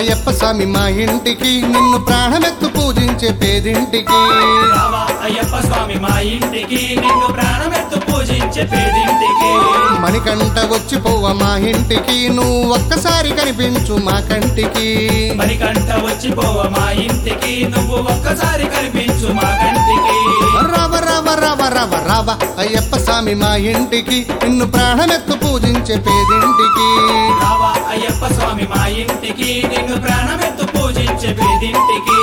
అయ్యప్ప స్వామి మా ఇంటికి నిన్ను ప్రాణమెత్తు పూజించే పేదింటికి రావా అయ్యప్ప స్వామి మా ఇంటికి నిన్ను ప్రాణమెత్తు పూజించే పేదింటికి మణికంట వచ్చి పోవ మా ఇంటికి నువ్వు ఒక్కసారి కనిపించు మా కంటికి మరికంట వచ్చిపోవ మా ఇంటికి నువ్వు ఒక్కసారి కనిపించు మా కంటికి రవ రవ రవ రవ రవ అయ్యప్ప స్వామి మా ఇంటికి నిన్ను ప్రాణమెత్తు పూజించే పేదింటికి రావా అయ్యప్ప స్వామి మా ఇంటికి నిన్ను ప్రాణమెత్తు పూజించే పేదింటికి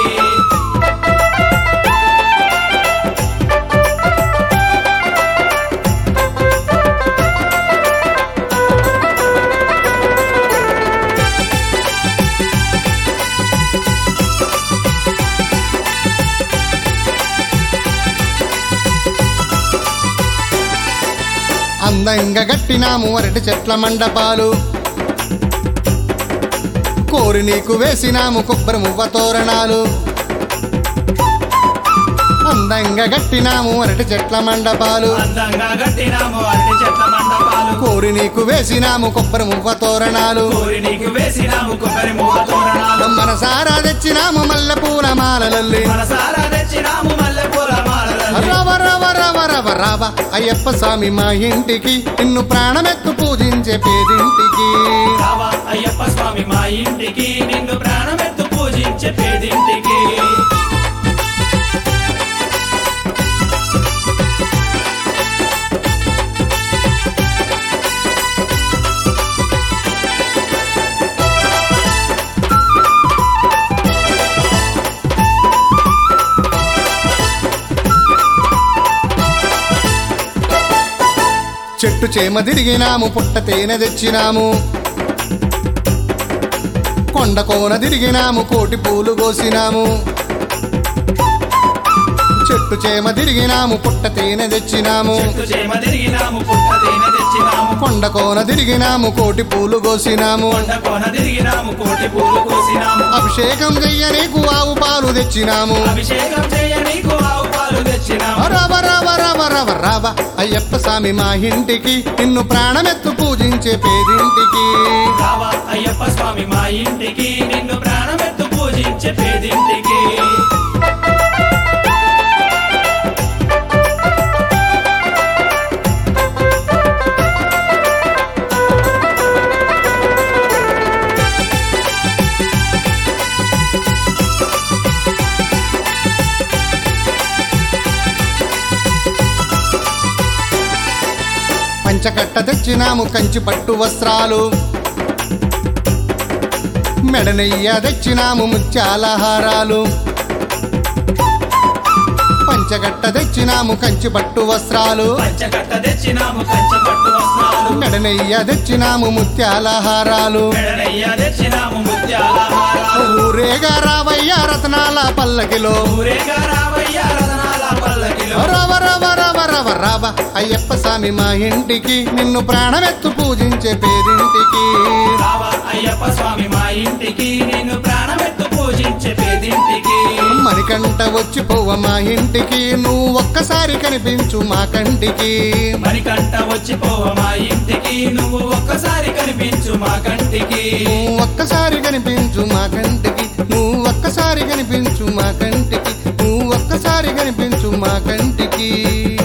అందంగా గట్టినాము అరటి చెట్ల మండపాలు కోరి నీకు వేసినాము కొబ్బరి మువ్వ తోరణాలు అందంగా గట్టినాము అరటి చెట్ల మండపాలు అందంగా కట్టినాము అరటి చెట్ల మండపాలు కోరి నీకు వేసినాము కొబ్బరి మువ్వ తోరణాలు కోరి నీకు వేసినాము కొబ్బరి మూల తోరణాలు మనసారా తెచ్చినాము మల్లె పూల మాలలల్లి మనసారా తెచ్చినాము మల్లె పూల మాలలని రవ రవ రవ రవ రవ అయ్యప్ప స్వామి మా ఇంటికి నిన్ను ప్రాణమెత్తు పూజించే పేదింటికి రావా అయ్యప్ప స్వామి మా ఇంటికి నిన్ను ప్రాణమెత్తు పూజించే పేదింటికి చెట్టు చేమ తిరిగినాము పుట్ట తేనె తెచ్చినాము కొండ కోన తిరిగినాము కోటి పూలు కోసినాము చెట్టు చేమ తిరిగినాము పుట్ట తేనె తెచ్చినాము చెట్టు చేమ తిరిగినాము పుట్ట తేనె తెచ్చినాము కొండ కోన తిరిగినాము కోటి పూలు కోసినాము కొండ కోన తిరిగినాము కోటి పూలు కోసినాము అభిషేకం చెయ్యనీకు ఆవు పాలు తెచ్చినాము అభిషేకం చేయ నీకు ఆవు పాలు తెచ్చినాము రవ రవ రవ రవ రవ అయ్యప్ప స్వామి మా ఇంటికి నిన్ను ప్రాణమెత్తు పూజించే పేదింటికి రావా అయ్యప్ప స్వామి మా ఇంటికి నిన్ను ప్రాణమెత్తు పూజించే పేదింటికి పంచకట్ట తెచ్చినాము కంచి పట్టు వస్త్రాలు మెడనెయ్య తెచ్చినాము ముత్యాల హారాలు పంచకట్ట తెచ్చినాము కంచి పట్టు వస్త్రాలు పంచకట్ట తెచ్చినాము కంచె పట్టు వస్త్రాలు మెడనెయ్య తెచ్చినాము ముత్యాల హారాలు మెడనయ్య తెచ్చినాము ముత్యాల హారాలు ఊరేగా రావయ్య రత్నాల పల్లకిలో ఊరేగా రావయ్య రతనాల పల్లకిలో రవ రవ రవ రవ రవ అయ్యప్ప స్వామి మా ఇంటికి నిన్ను ప్రాణమెత్తు పూజించే పేదింటికి రావా అయ్యప్ప స్వామి మా ఇంటికి నిన్ను ప్రాణమెత్తు పూజించే పేదింటికి మణికంట వచ్చి పోవ మా ఇంటికి నువ్వు ఒక్కసారి కనిపించు మా కంటికి మరికంట వచ్చిపోవ మా ఇంటికి నువ్వు ఒక్కసారి కనిపించు మా కంటికి నువ్వు ఒక్కసారి కనిపించు మా కంటికి నువ్వు ఒక్కసారి కనిపించు మా కంటికి నువ్వు ఒక్కసారి కనిపించు మా కంటికి